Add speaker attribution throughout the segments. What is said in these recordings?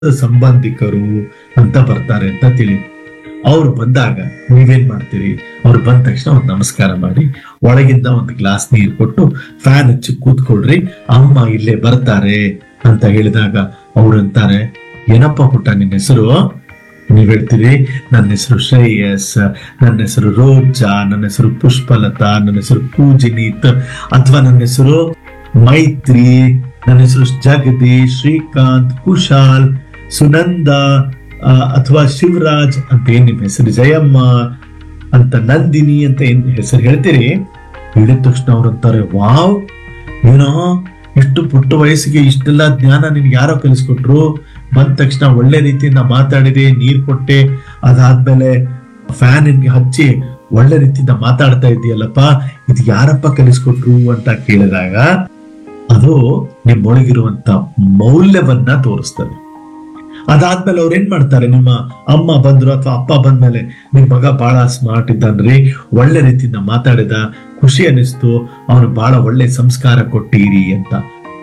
Speaker 1: ಸಂಬಂಧಿಕರು ಅಂತ ಬರ್ತಾರೆ ಅಂತ ತಿಳಿ ಅವ್ರು ಬಂದಾಗ ನೀವೇನ್ ಮಾಡ್ತೀರಿ ಅವ್ರು ಬಂದ ತಕ್ಷಣ ಒಂದು ನಮಸ್ಕಾರ ಮಾಡಿ ಒಳಗಿಂದ ಒಂದು ಗ್ಲಾಸ್ ನೀರು ಕೊಟ್ಟು ಫ್ಯಾನ್ ಹಚ್ಚಿ ಕೂತ್ಕೊಳ್ರಿ ಅಮ್ಮ ಇಲ್ಲೇ ಬರ್ತಾರೆ ಅಂತ ಹೇಳಿದಾಗ ಅವ್ರು ಅಂತಾರೆ ಏನಪ್ಪ ಪುಟ್ಟ ನಿನ್ನ ಹೆಸರು ನೀವ್ ಹೇಳ್ತೀರಿ ನನ್ನ ಹೆಸರು ಶ್ರೇಯಸ್ ನನ್ನ ಹೆಸರು ರೋಜಾ ನನ್ನ ಹೆಸರು ಪುಷ್ಪಲತಾ ನನ್ನ ಹೆಸರು ಪೂಜಿನೀತ್ ಅಥವಾ ನನ್ನ ಹೆಸರು ಮೈತ್ರಿ ನನ್ನ ಹೆಸರು ಜಗದೀಶ್ ಶ್ರೀಕಾಂತ್ ಕುಶಾಲ್ ಸುನಂದ ಆ, ಅಥವಾ ಶಿವರಾಜ್ ಅಂತ ಏನ್ ನಿಮ್ ಹೆಸರು ಜಯಮ್ಮ ಅಂತ ನಂದಿನಿ ಅಂತ ಏನ್ ಹೆಸರು ಹೇಳ್ತೀರಿ ಹೇಳಿದ ತಕ್ಷಣ ಅವ್ರು ಅಂತಾರೆ ವಾವ್ ಏನೋ ಇಷ್ಟು ಪುಟ್ಟ ವಯಸ್ಸಿಗೆ ಇಷ್ಟೆಲ್ಲ ಜ್ಞಾನ ನಿನ್ಗೆ ಯಾರೋ ಕಲಿಸ್ಕೊಟ್ರು ಬಂದ ತಕ್ಷಣ ಒಳ್ಳೆ ರೀತಿಯಿಂದ ಮಾತಾಡಿದೆ ನೀರ್ ಕೊಟ್ಟೆ ಅದಾದ್ಮೇಲೆ ಫ್ಯಾನ್ ನಿನ್ಗೆ ಹಚ್ಚಿ ಒಳ್ಳೆ ರೀತಿಯಿಂದ ಮಾತಾಡ್ತಾ ಇದೆಯಲ್ಲಪ್ಪ ಇದು ಯಾರಪ್ಪ ಕಲಿಸ್ಕೊಟ್ರು ಅಂತ ಕೇಳಿದಾಗ ಅದು ನಿಮ್ಮೊಳಗಿರುವಂತ ಮೌಲ್ಯವನ್ನ ತೋರಿಸ್ತದೆ ಅದಾದ್ಮೇಲೆ ಅವ್ರು ಏನ್ ಮಾಡ್ತಾರೆ ನಿಮ್ಮ ಅಮ್ಮ ಬಂದ್ರು ಅಥವಾ ಅಪ್ಪ ಬಂದ್ಮೇಲೆ ನಿಮ್ ಮಗ ಬಹಳ ಸ್ಮಾರ್ಟ್ ಇದ್ದಾನ್ರಿ ಒಳ್ಳೆ ರೀತಿಯಿಂದ ಮಾತಾಡಿದ ಖುಷಿ ಅನಿಸ್ತು ಅವನು ಬಹಳ ಒಳ್ಳೆ ಸಂಸ್ಕಾರ ಕೊಟ್ಟಿರಿ ಅಂತ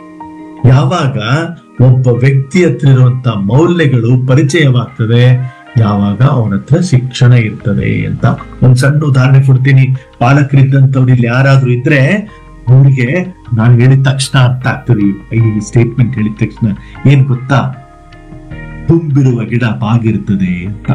Speaker 1: ಯಾವಾಗ ಒಬ್ಬ ವ್ಯಕ್ತಿ ಹತ್ರ ಇರುವಂತ ಮೌಲ್ಯಗಳು ಪರಿಚಯವಾಗ್ತದೆ ಯಾವಾಗ ಅವನ ಹತ್ರ ಶಿಕ್ಷಣ ಇರ್ತದೆ ಅಂತ ಒಂದ್ ಸಣ್ಣ ಉದಾಹರಣೆ ಕೊಡ್ತೀನಿ ಪಾಲಕರಿದ್ದಂತವ್ರು ಇಲ್ಲಿ ಯಾರಾದ್ರೂ ಇದ್ರೆ ಅವ್ರಿಗೆ ನಾನು ಹೇಳಿದ ತಕ್ಷಣ ಅರ್ಥ ಆಗ್ತದೆ ಈ ಸ್ಟೇಟ್ಮೆಂಟ್ ಹೇಳಿದ ತಕ್ಷಣ ಏನ್ ಗೊತ್ತಾ ತುಂಬಿರುವ ಗಿಡ ಬಾಗಿರುತ್ತದೆ ಅಂತ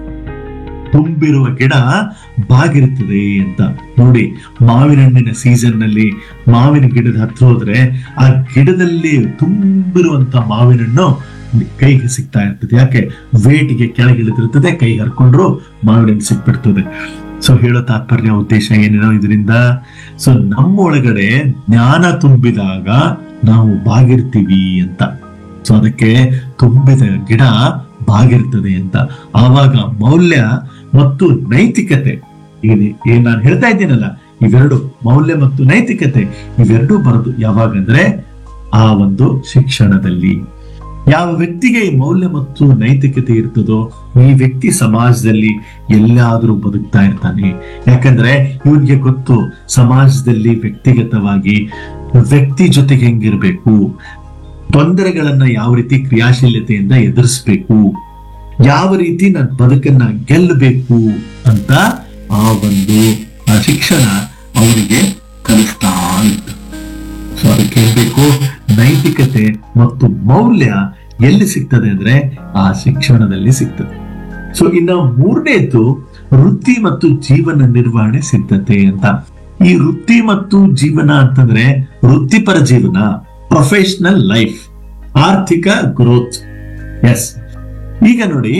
Speaker 1: ತುಂಬಿರುವ ಗಿಡ ಬಾಗಿರುತ್ತದೆ ಅಂತ ನೋಡಿ ಮಾವಿನ ಹಣ್ಣಿನ ಸೀಸನ್ ನಲ್ಲಿ ಮಾವಿನ ಗಿಡದ ಹತ್ರ ಹೋದ್ರೆ ಆ ಗಿಡದಲ್ಲಿ ತುಂಬಿರುವಂತ ಮಾವಿನ ಹಣ್ಣು ಕೈಗೆ ಸಿಗ್ತಾ ಇರ್ತದೆ ಯಾಕೆ ವೇಟಿಗೆ ಕೆಳಗಿಳಿದಿರ್ತದೆ ಕೈ ಹರ್ಕೊಂಡ್ರು ಮಾವಿನ ಹಣ್ಣು ಸಿಕ್ಬಿಡ್ತದೆ ಸೊ ಹೇಳೋ ತಾತ್ಪರ್ಯ ಉದ್ದೇಶ ಏನೇನೋ ಇದರಿಂದ ಸೊ ನಮ್ಮ ಒಳಗಡೆ ಜ್ಞಾನ ತುಂಬಿದಾಗ ನಾವು ಬಾಗಿರ್ತೀವಿ ಅಂತ ಸೊ ಅದಕ್ಕೆ ತುಂಬಿದ ಗಿಡ ಬಾಗಿರ್ತದೆ ಅಂತ ಆವಾಗ ಮೌಲ್ಯ ಮತ್ತು ನೈತಿಕತೆ ಏನೇ ಏನ್ ನಾನು ಹೇಳ್ತಾ ಇದ್ದೀನಲ್ಲ ಇವೆರಡು ಮೌಲ್ಯ ಮತ್ತು ನೈತಿಕತೆ ಇವೆರಡೂ ಬರೋದು ಯಾವಾಗಂದ್ರೆ ಆ ಒಂದು ಶಿಕ್ಷಣದಲ್ಲಿ ಯಾವ ವ್ಯಕ್ತಿಗೆ ಈ ಮೌಲ್ಯ ಮತ್ತು ನೈತಿಕತೆ ಇರ್ತದೋ ಈ ವ್ಯಕ್ತಿ ಸಮಾಜದಲ್ಲಿ ಎಲ್ಲಾದ್ರೂ ಬದುಕ್ತಾ ಇರ್ತಾನೆ ಯಾಕಂದ್ರೆ ಇವನ್ಗೆ ಗೊತ್ತು ಸಮಾಜದಲ್ಲಿ ವ್ಯಕ್ತಿಗತವಾಗಿ ವ್ಯಕ್ತಿ ಜೊತೆಗೆ ಹೆಂಗಿರ್ಬೇಕು ತೊಂದರೆಗಳನ್ನ ಯಾವ ರೀತಿ ಕ್ರಿಯಾಶೀಲತೆಯಿಂದ ಎದುರಿಸ್ಬೇಕು ಯಾವ ರೀತಿ ನನ್ನ ಬದುಕನ್ನ ಗೆಲ್ಲಬೇಕು ಅಂತ ಆ ಒಂದು ಆ ಶಿಕ್ಷಣ ಅವರಿಗೆ ಕಲಿಸ್ತಾ ಇತ್ತು ಸೊ ಅದಕ್ಕೆ ಹೇಳ್ಬೇಕು ನೈತಿಕತೆ ಮತ್ತು ಮೌಲ್ಯ ಎಲ್ಲಿ ಸಿಗ್ತದೆ ಅಂದ್ರೆ ಆ ಶಿಕ್ಷಣದಲ್ಲಿ ಸಿಗ್ತದೆ ಸೊ ಇನ್ನ ಮೂರನೇದು ವೃತ್ತಿ ಮತ್ತು ಜೀವನ ನಿರ್ವಹಣೆ ಸಿದ್ಧತೆ ಅಂತ ಈ ವೃತ್ತಿ ಮತ್ತು ಜೀವನ ಅಂತಂದ್ರೆ ವೃತ್ತಿಪರ ಜೀವನ ಪ್ರೊಫೆಷನಲ್ ಲೈಫ್ ಆರ್ಥಿಕ ಗ್ರೋತ್ ಎಸ್ ಈಗ ನೋಡಿ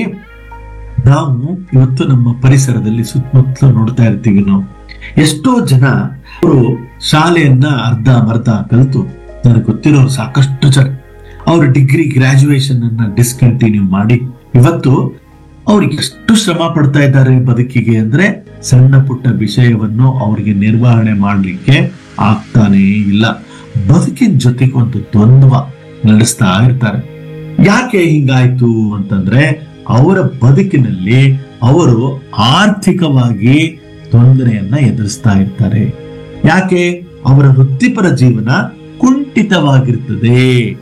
Speaker 1: ನಾವು ಇವತ್ತು ನಮ್ಮ ಪರಿಸರದಲ್ಲಿ ಸುತ್ತಮುತ್ತಲು ನೋಡ್ತಾ ಇರ್ತೀವಿ ನಾವು ಎಷ್ಟೋ ಜನ ಅವರು ಶಾಲೆಯನ್ನ ಅರ್ಧ ಮರ್ಧ ಕಲಿತು ನನಗೆ ಗೊತ್ತಿರೋರು ಸಾಕಷ್ಟು ಜನ ಅವ್ರ ಡಿಗ್ರಿ ಗ್ರಾಜುಯೇಷನ್ ಅನ್ನ ಡಿಸ್ಕಂಟಿನ್ಯೂ ಮಾಡಿ ಇವತ್ತು ಅವ್ರಿಗೆ ಎಷ್ಟು ಶ್ರಮ ಪಡ್ತಾ ಇದ್ದಾರೆ ಬದುಕಿಗೆ ಅಂದ್ರೆ ಸಣ್ಣ ಪುಟ್ಟ ವಿಷಯವನ್ನು ಅವರಿಗೆ ನಿರ್ವಹಣೆ ಮಾಡ್ಲಿಕ್ಕೆ ಆಗ್ತಾನೇ ಇಲ್ಲ ಬದುಕಿನ ಜೊತೆಗೆ ಒಂದು ದ್ವಂದ್ವ ನಡೆಸ್ತಾ ಇರ್ತಾರೆ ಯಾಕೆ ಹಿಂಗಾಯ್ತು ಅಂತಂದ್ರೆ ಅವರ ಬದುಕಿನಲ್ಲಿ ಅವರು ಆರ್ಥಿಕವಾಗಿ ತೊಂದರೆಯನ್ನ ಎದುರಿಸ್ತಾ ಇರ್ತಾರೆ ಯಾಕೆ ಅವರ ವೃತ್ತಿಪರ ಜೀವನ ಕುಂಠಿತವಾಗಿರ್ತದೆ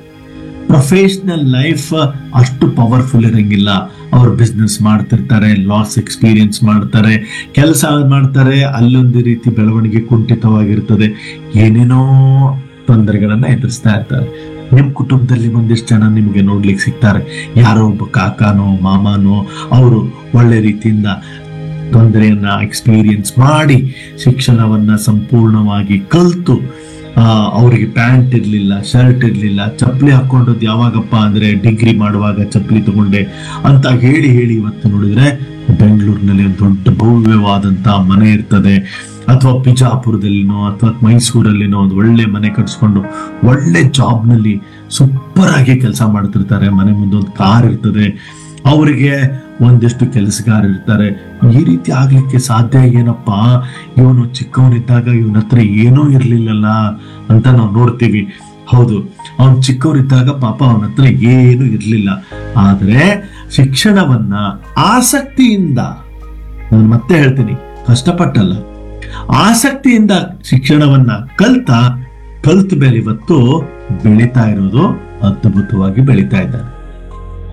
Speaker 1: ಪ್ರೊಫೆಷನಲ್ ಲೈಫ್ ಅಷ್ಟು ಪವರ್ಫುಲ್ ಇರಂಗಿಲ್ಲ ಅವ್ರು ಬಿಸ್ನೆಸ್ ಮಾಡ್ತಿರ್ತಾರೆ ಲಾಸ್ ಎಕ್ಸ್ಪೀರಿಯನ್ಸ್ ಮಾಡ್ತಾರೆ ಕೆಲಸ ಮಾಡ್ತಾರೆ ಅಲ್ಲೊಂದು ರೀತಿ ಬೆಳವಣಿಗೆ ಕುಂಠಿತವಾಗಿರ್ತದೆ ಏನೇನೋ ತೊಂದರೆಗಳನ್ನ ಎದುರಿಸ್ತಾ ಇರ್ತಾರೆ ನಿಮ್ ಕುಟುಂಬದಲ್ಲಿ ಒಂದಿಷ್ಟು ಜನ ನಿಮಗೆ ನೋಡ್ಲಿಕ್ಕೆ ಸಿಗ್ತಾರೆ ಯಾರೋ ಒಬ್ಬ ಕಾಕಾನೋ ಮಾಮಾನೋ ಅವರು ಒಳ್ಳೆ ರೀತಿಯಿಂದ ತೊಂದರೆಯನ್ನ ಎಕ್ಸ್ಪೀರಿಯನ್ಸ್ ಮಾಡಿ ಶಿಕ್ಷಣವನ್ನ ಸಂಪೂರ್ಣವಾಗಿ ಕಲ್ತು ಆ, ಅವರಿಗೆ ಪ್ಯಾಂಟ್ ಇರ್ಲಿಲ್ಲ ಶರ್ಟ್ ಇರ್ಲಿಲ್ಲ ಚಪ್ಪಲಿ ಹಾಕೊಂಡದ್ದು ಯಾವಾಗಪ್ಪ ಅಂದ್ರೆ ಡಿಗ್ರಿ ಮಾಡುವಾಗ ಚಪ್ಪಲಿ ತಗೊಂಡೆ ಅಂತ ಹೇಳಿ ಹೇಳಿ ಇವತ್ತು ನೋಡಿದ್ರೆ ಬೆಂಗಳೂರಿನಲ್ಲಿ ಒಂದು ದೊಡ್ಡ ಭವ್ಯವಾದಂತ ಮನೆ ಇರ್ತದೆ ಅಥವಾ ಬಿಜಾಪುರದಲ್ಲಿನೋ ಅಥವಾ ಮೈಸೂರಲ್ಲಿನೋ ಒಂದು ಒಳ್ಳೆ ಮನೆ ಕಟ್ಸ್ಕೊಂಡು ಒಳ್ಳೆ ಜಾಬ್ ನಲ್ಲಿ ಸೂಪರ್ ಆಗಿ ಕೆಲಸ ಮಾಡ್ತಿರ್ತಾರೆ ಮನೆ ಮುಂದೆ ಒಂದು ಕಾರ್ ಇರ್ತದೆ ಅವರಿಗೆ ಒಂದಿಷ್ಟು ಕೆಲಸಗಾರ ಇರ್ತಾರೆ ಈ ರೀತಿ ಆಗ್ಲಿಕ್ಕೆ ಸಾಧ್ಯ ಏನಪ್ಪಾ ಇವನು ಚಿಕ್ಕವನಿದ್ದಾಗ ಇವನ ಹತ್ರ ಏನೂ ಇರ್ಲಿಲ್ಲಲ್ಲ ಅಂತ ನಾವು ನೋಡ್ತೀವಿ ಹೌದು ಅವನ್ ಚಿಕ್ಕವರಿದ್ದಾಗ ಪಾಪ ಅವನ ಹತ್ರ ಏನು ಇರ್ಲಿಲ್ಲ ಆದ್ರೆ ಶಿಕ್ಷಣವನ್ನ ಆಸಕ್ತಿಯಿಂದ ನಾನು ಮತ್ತೆ ಹೇಳ್ತೀನಿ ಕಷ್ಟಪಟ್ಟಲ್ಲ ಆಸಕ್ತಿಯಿಂದ ಶಿಕ್ಷಣವನ್ನ ಕಲ್ತ ಕಲ್ತ ಮೇಲೆ ಇವತ್ತು ಬೆಳೀತಾ ಇರೋದು ಅದ್ಭುತವಾಗಿ ಬೆಳೀತಾ ಇದ್ದಾರೆ